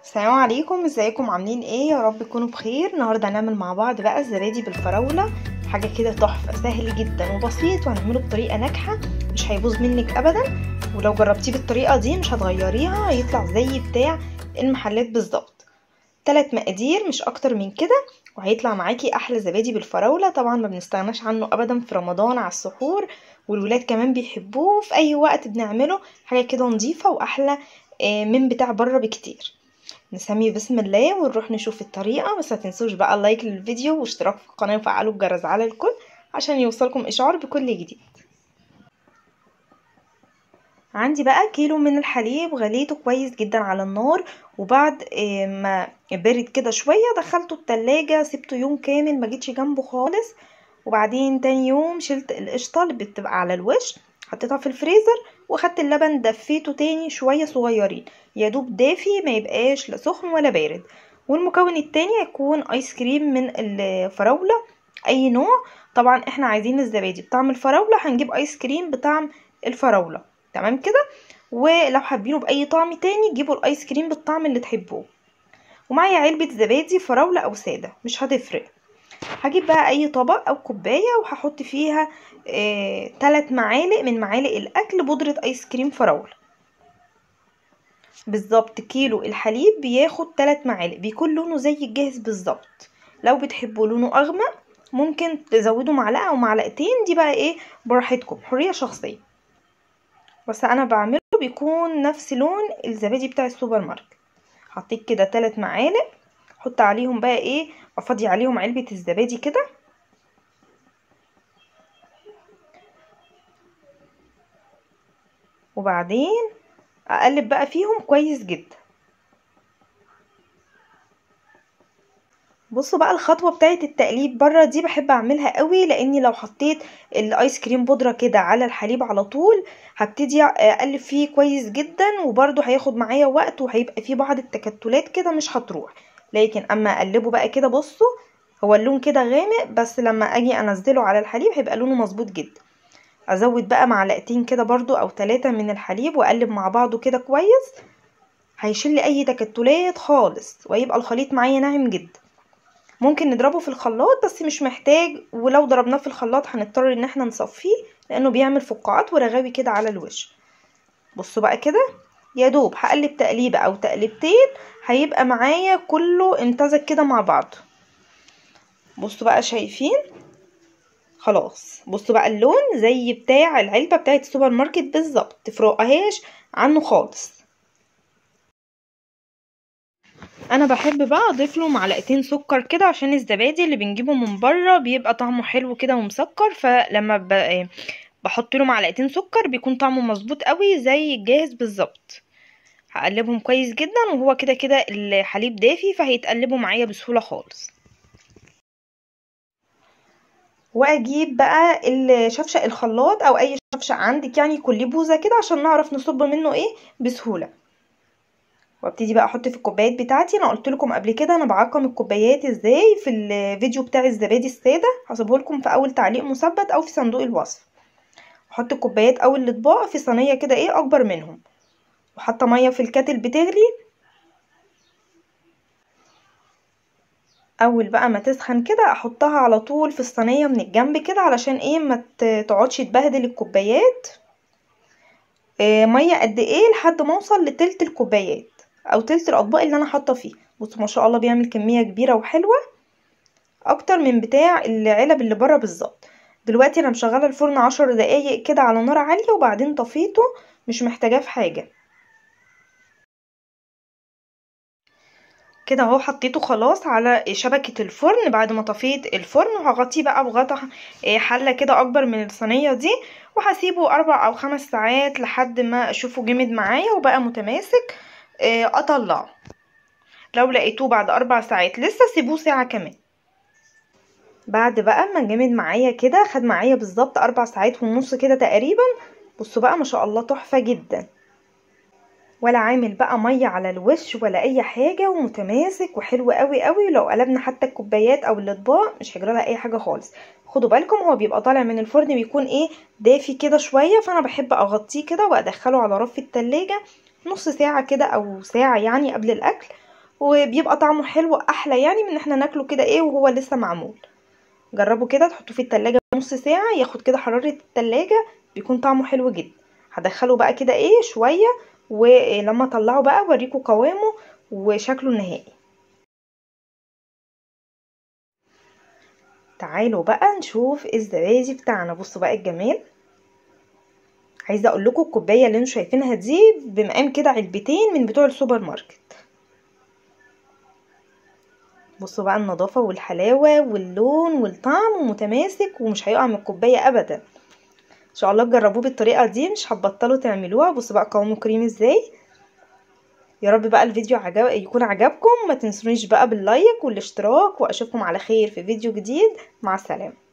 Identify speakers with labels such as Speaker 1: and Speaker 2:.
Speaker 1: السلام عليكم ازيكم عاملين ايه يا رب تكونوا بخير النهارده هنعمل مع بعض بقى الزبادي بالفراوله حاجه كده تحفه سهل جدا وبسيط وهنعمله بطريقه ناجحه مش هيبوظ منك ابدا ولو جربتيه بالطريقه دي مش هتغيريها هيطلع زي بتاع المحلات بالظبط تلات مقادير مش اكتر من كده وهيطلع معاكي احلى زبادي بالفراوله طبعا ما بنستغناش عنه ابدا في رمضان على السحور والولاد كمان بيحبوه في اي وقت بنعمله حاجه كده نظيفه واحلى من بتاع بره بكتير نسمي بسم الله ونروح نشوف الطريقة بس متنسوش بقى اللايك للفيديو واشتراك في القناة وفعلوا الجرس على الكل عشان يوصلكم اشعار بكل جديد عندي بقى كيلو من الحليب غليته كويس جدا على النار وبعد ما برد كده شوية دخلته التلاجة سبته يوم كامل ما جيتش جنبه خالص وبعدين تاني يوم شلت القشطة اللي بتبقى على الوش حطيتها في الفريزر واخدت اللبن دفيته تاني شويه صغيرين يا دوب دافي ما يبقاش لا سخن ولا بارد والمكون التاني هيكون ايس كريم من الفراوله اي نوع طبعا احنا عايزين الزبادي بطعم الفراوله هنجيب ايس كريم بطعم الفراوله تمام كده ولو حابينه باي طعم تاني جيبوا الايس كريم بالطعم اللي تحبوه ومعايا علبه زبادي فراوله او ساده مش هتفرق هجيب بقى اي طبق او كوبايه وهحط فيها آه، 3 معالق من معالق الاكل بودره ايس كريم فراوله بالظبط كيلو الحليب بياخد 3 معالق بيكون لونه زي الجاهز بالظبط لو بتحبوا لونه اغمق ممكن تزودوا معلقه او معلقتين دي بقى ايه براحتكم حريه شخصيه بس انا بعمله بيكون نفس لون الزبادي بتاع السوبر ماركت حطيت كده 3 معالق احط عليهم بقى ايه افضي عليهم علبة الزبادي كده وبعدين اقلب بقى فيهم كويس جدا بصوا بقى الخطوة بتاعة التقليب بره دي بحب اعملها قوي لاني لو حطيت الايس كريم بودرة كده على الحليب على طول هبتدي اقلب فيه كويس جدا وبرده هياخد معايا وقت وهيبقى فيه بعض التكتلات كده مش هتروح لكن اما اقلبه بقى كده بصوا هو اللون كده غامق بس لما اجي انزله على الحليب هيبقى لونه مظبوط جدا ازود بقى معلقتين كده برضو او ثلاثة من الحليب واقلب مع بعضه كده كويس هيشيل لي اي تكتلات خالص ويبقى الخليط معايا ناعم جدا ممكن نضربه في الخلاط بس مش محتاج ولو ضربناه في الخلاط هنضطر ان احنا نصفيه لانه بيعمل فقاعات ورغاوي كده على الوش بصوا بقى كده يا دوب هقلب تقليبه او تقليبتين هيبقى معايا كله امتزج كده مع بعض بصوا بقى شايفين خلاص بصوا بقى اللون زي بتاع العلبه بتاعه السوبر ماركت بالظبط تفرقهاش عنه خالص انا بحب بقى اضيف له معلقتين سكر كده عشان الزبادي اللي بنجيبه من بره بيبقى طعمه حلو كده ومسكر فلما ب... بحط له معلقتين سكر بيكون طعمه مظبوط قوي زي الجاهز بالظبط هقلبهم كويس جدا وهو كده كده الحليب دافي فهيتقلبوا معايا بسهوله خالص واجيب بقى الشفشق الخلاط او اي شفشق عندك يعني كل بوزه كده عشان نعرف نصب منه ايه بسهوله وابتدي بقى احط في الكوبايات بتاعتي انا قلت لكم قبل كده انا بعقم الكوبايات ازاي في الفيديو بتاع الزبادي الساده هسيبه لكم في اول تعليق مثبت او في صندوق الوصف احط الكوبايات او الاطباق في صينيه كده ايه اكبر منهم وحاطه ميه في الكاتل بتغلي اول بقى ما تسخن كده احطها على طول في الصينيه من الجنب كده علشان ايه ما تقعدش تبهدل الكوبايات إيه ميه قد ايه لحد ما اوصل لتلت الكوبايات او تلت الاطباق اللي انا حاطه فيه بصوا ما شاء الله بيعمل كميه كبيره وحلوه اكتر من بتاع العلب اللي بره بالظبط دلوقتي انا مشغله الفرن عشر دقايق كده على نار عاليه وبعدين طفيته مش محتاجاه في حاجه كده اهو حطيته خلاص على شبكة الفرن بعد ما طفيت الفرن وهغطيه بقى بغطا حلة كده اكبر من الصينية دي وهسيبه اربع او خمس ساعات لحد ما اشوفه جمد معايا وبقى متماسك اطلعه لو لقيتوه بعد اربع ساعات لسه سيبوه ساعة كمان بعد بقى ما جمد معايا كده خد معايا بالظبط اربع ساعات ونص كده تقريبا بصوا بقى ما شاء الله تحفة جدا ولا عامل بقى ميه على الوش ولا اي حاجه ومتماسك وحلو قوي قوي لو قلبنا حتى الكوبايات او الاطباق مش هيجرى لها اي حاجه خالص خدوا بالكم هو بيبقى طالع من الفرن بيكون ايه دافي كده شويه فانا بحب اغطيه كده وادخله على رف التلاجة نص ساعه كده او ساعه يعني قبل الاكل وبيبقى طعمه حلو احلى يعني من ان احنا ناكله كده ايه وهو لسه معمول جربوا كده تحطوه في التلاجة نص ساعة ياخد كده حرارة التلاجة بيكون طعمه حلو جدا هدخله بقى كده ايه شوية ولما اطلعه بقى اوريكم قوامه وشكله النهائي تعالوا بقى نشوف الزبادي بتاعنا بصوا بقى الجمال عايزه اقول لكم الكوبايه اللي انتوا شايفينها دي بمقام كده علبتين من بتوع السوبر ماركت بصوا بقى النظافه والحلاوه واللون والطعم ومتماسك ومش هيقع من الكوبايه ابدا ان شاء الله تجربوه بالطريقه دي مش هتبطلوا تعملوها بصوا بقى قوامه كريم ازاي يا رب بقى الفيديو عجب يكون عجبكم ما تنسونيش بقى باللايك والاشتراك واشوفكم على خير في فيديو جديد مع السلامه